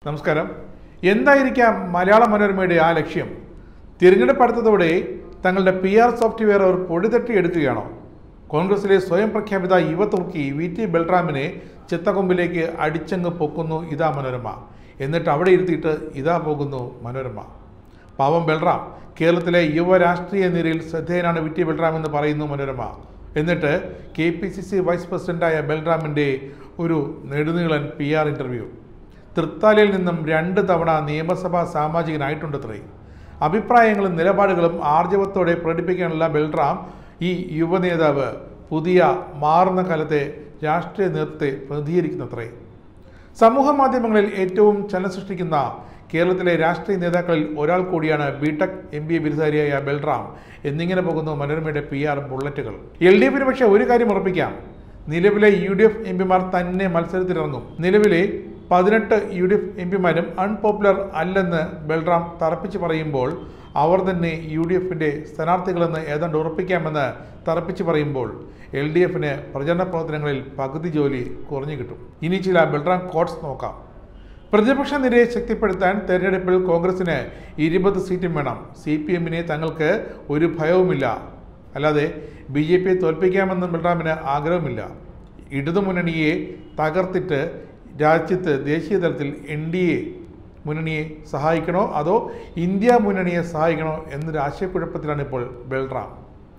നമസ്കാരം എന്തായിരിക്കാം മലയാള മനോരമയുടെ ആ ലക്ഷ്യം തിരഞ്ഞെടുപ്പ് അടുത്തതോടെ തങ്ങളുടെ പി ആർ സോഫ്റ്റ്വെയർ അവർ പൊടിതട്ടി എടുക്കുകയാണോ കോൺഗ്രസിലെ സ്വയം പ്രഖ്യാപിത യുവതുർക്കി വി ടി ബൽറാമിനെ ചിത്തക്കൊമ്പിലേക്ക് അടിച്ചങ്ങ് പൊക്കുന്നു ഇതാ മനോരമ എന്നിട്ട് അവിടെ ഇരുത്തിയിട്ട് ഇതാ പോകുന്നു മനോരമ പാവം ബൽറാം കേരളത്തിലെ യുവ രാഷ്ട്രീയ നിരയിൽ ശ്രദ്ധേയനാണ് വി ടി ബൽറാം എന്ന് പറയുന്നു മനോരമ എന്നിട്ട് K P C C vice പ്രസിഡന്റായ ബൽറാമിൻ്റെ ഒരു നെടുനീളൻ പി ആർ ഇൻ്റർവ്യൂ തൃത്താലയിൽ നിന്നും രണ്ട് തവണ നിയമസഭാ സാമാജികനായിട്ടുണ്ടത്രേ അഭിപ്രായങ്ങളും നിലപാടുകളും ആർജവത്തോടെ പ്രകടിപ്പിക്കാനുള്ള ബൽറാം ഈ യുവനേതാവ് പുതിയ മാറുന്ന കാലത്തെ രാഷ്ട്രീയ നേതൃത്വത്തെ പ്രതികരിക്കുന്നത്രേ സമൂഹ മാധ്യമങ്ങളിൽ ഏറ്റവും ചലനം സൃഷ്ടിക്കുന്ന കേരളത്തിലെ രാഷ്ട്രീയ നേതാക്കളിൽ ഒരാൾ കൂടിയാണ് ബിടെക് എം ബി എ ബിരുദധാരിയായ ബൽറാം എന്നിങ്ങനെ പോകുന്നു മനോരമയുടെ പി ആർ ബുള്ളറ്റുകൾ എൽ ഡി എഫിന് പക്ഷേ ഒരു കാര്യം ഉറപ്പിക്കാം നിലവിലെ യു ഡി എഫ് എം പിമാർ തന്നെ മത്സരത്തിലിറങ്ങും നിലവിലെ പതിനെട്ട് യു ഡി എഫ് എം പിമാരും അൺപോപ്പുലർ അല്ലെന്ന് ബൽറാം തറപ്പിച്ച് പറയുമ്പോൾ അവർ തന്നെ യു ഡി എഫിൻ്റെ സ്ഥാനാർത്ഥികളെന്ന് ഏതാണ്ട് ഉറപ്പിക്കാമെന്ന് തറപ്പിച്ച് പറയുമ്പോൾ എൽ ഡി എഫിന് പ്രചരണ പ്രവർത്തനങ്ങളിൽ പകുതി ജോലി കുറഞ്ഞു കിട്ടും ഇനി ചില ബൽറാം കോട്ട്സ് നോക്കാം പ്രതിപക്ഷ നിരയെ ശക്തിപ്പെടുത്താൻ തെരഞ്ഞെടുപ്പിൽ കോൺഗ്രസിന് ഇരുപത് സീറ്റും വേണം സി പി എമ്മിനെ തങ്ങൾക്ക് ഒരു ഭയവുമില്ല അല്ലാതെ ബി ജെ പിയെ തോൽപ്പിക്കാമെന്നും ബൽറാമിന് ആഗ്രഹമില്ല ഇടതുമുന്നണിയെ തകർത്തിട്ട് രാജ്യത്ത് ദേശീയ തലത്തിൽ എൻ ഡി എ മുന്നണിയെ സഹായിക്കണോ അതോ ഇന്ത്യ മുന്നണിയെ സഹായിക്കണോ എന്നൊരു ആശയക്കുഴപ്പത്തിലാണ് ഇപ്പോൾ ബൽറാം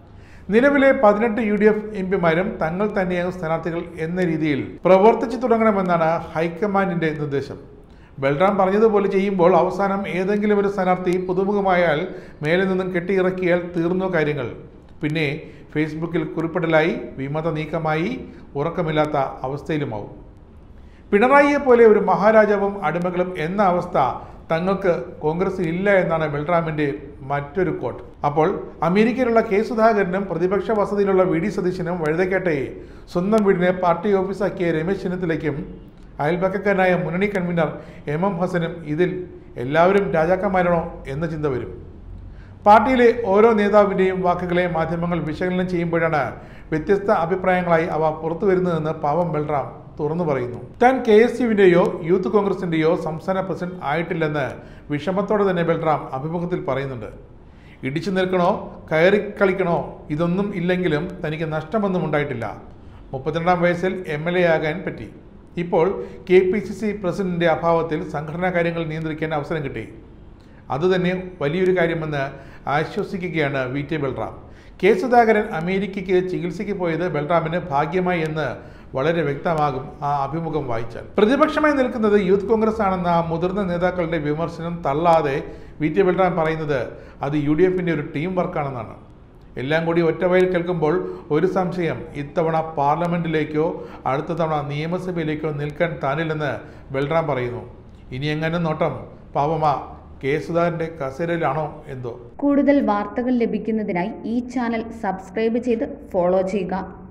നിലവിലെ പതിനെട്ട് യു ഡി എഫ് എം പിമാരും തങ്ങൾ തന്നെയാകും സ്ഥാനാർത്ഥികൾ എന്ന രീതിയിൽ പ്രവർത്തിച്ചു തുടങ്ങണമെന്നാണ് ഹൈക്കമാൻഡിന്റെ നിർദ്ദേശം ബൽറാം പറഞ്ഞതുപോലെ ചെയ്യുമ്പോൾ അവസാനം ഏതെങ്കിലും ഒരു സ്ഥാനാർത്ഥി പുതുമുഖമായാൽ മേലെ നിന്നും കെട്ടിയിറക്കിയാൽ തീർന്നു കാര്യങ്ങൾ പിന്നെ ഫേസ്ബുക്കിൽ കുറിപ്പിടലായി വിമത നീക്കമായി ഉറക്കമില്ലാത്ത അവസ്ഥയിലുമാവും പിണറായിയെ പോലെ ഒരു മഹാരാജാവും അടിമകളും എന്ന അവസ്ഥ തങ്ങൾക്ക് കോൺഗ്രസിൽ ഇല്ല എന്നാണ് ബൽറാമിന്റെ മറ്റൊരു കോട്ട് അപ്പോൾ അമേരിക്കയിലുള്ള കെ സുധാകരനും പ്രതിപക്ഷ വസതിയിലുള്ള വി ഡി സതീശനും വഴുതക്കേട്ടയെ സ്വന്തം വീടിനെ പാർട്ടി ഓഫീസാക്കിയ രമേശ് ചെന്നിത്തലയ്ക്കും അയൽപക്കക്കാരനായ മുന്നണി കൺവീനർ എം എം ഹസനും ഇതിൽ എല്ലാവരും രാജാക്കന്മാരാണോ എന്ന ചിന്ത വരും പാർട്ടിയിലെ ഓരോ നേതാവിൻ്റെയും വാക്കുകളെ മാധ്യമങ്ങൾ വിശകലനം ചെയ്യുമ്പോഴാണ് വ്യത്യസ്ത അഭിപ്രായങ്ങളായി അവ പുറത്തു വരുന്നതെന്ന് പാവം ബൽറാം തുറന്നു പറയുന്നു താൻ കെ എസ് യുവിൻ്റെയോ യൂത്ത് കോൺഗ്രസിൻ്റെയോ സംസ്ഥാന പ്രസിഡന്റ് ആയിട്ടില്ലെന്ന് വിഷമത്തോടെ തന്നെ ബൽറാം അഭിമുഖത്തിൽ പറയുന്നുണ്ട് ഇടിച്ചു നിൽക്കണോ കയറി കളിക്കണോ ഇതൊന്നും ഇല്ലെങ്കിലും തനിക്ക് നഷ്ടമൊന്നും ഉണ്ടായിട്ടില്ല മുപ്പത്തിരണ്ടാം വയസ്സിൽ എം എൽ എ ആകാൻ പറ്റി ഇപ്പോൾ കെ പി സി സി പ്രസിഡന്റിന്റെ അഭാവത്തിൽ സംഘടനാ കാര്യങ്ങൾ നിയന്ത്രിക്കാൻ അവസരം കിട്ടി അതുതന്നെ വലിയൊരു കാര്യമെന്ന് ആശ്വസിക്കുകയാണ് V T Balram K Sudhakaran അമേരിക്കയ്ക്ക് ചികിത്സയ്ക്ക് പോയത് ബൽറാമിന് ഭാഗ്യമായി എന്ന് വളരെ വ്യക്തമാകും ആ അഭിമുഖം വായിച്ചാൽ പ്രതിപക്ഷമായി നിൽക്കുന്നത് യൂത്ത് കോൺഗ്രസ് ആണെന്ന മുതിർന്ന നേതാക്കളുടെ വിമർശനം തള്ളാതെ വി ടി ബൽറാം പറയുന്നത് അത് യു ഡി എഫിൻ്റെ ഒരു ടീം വർക്കാണെന്നാണ് എല്ലാം കൂടി ഒറ്റവയിൽ കേൾക്കുമ്പോൾ ഒരു സംശയം ഇത്തവണ പാർലമെന്റിലേക്കോ അടുത്ത തവണ നിയമസഭയിലേക്കോ നിൽക്കാൻ താനില്ലെന്ന് ബൽറാം പറയുന്നു ഇനി എങ്ങനെ നോട്ടം പാവമ കെ സുധാകരൻ്റെ കസേരയിലാണോ എന്തോ കൂടുതൽ വാർത്തകൾ ലഭിക്കുന്നതിനായി ഈ ചാനൽ സബ്സ്ക്രൈബ് ചെയ്ത് ഫോളോ ചെയ്യുക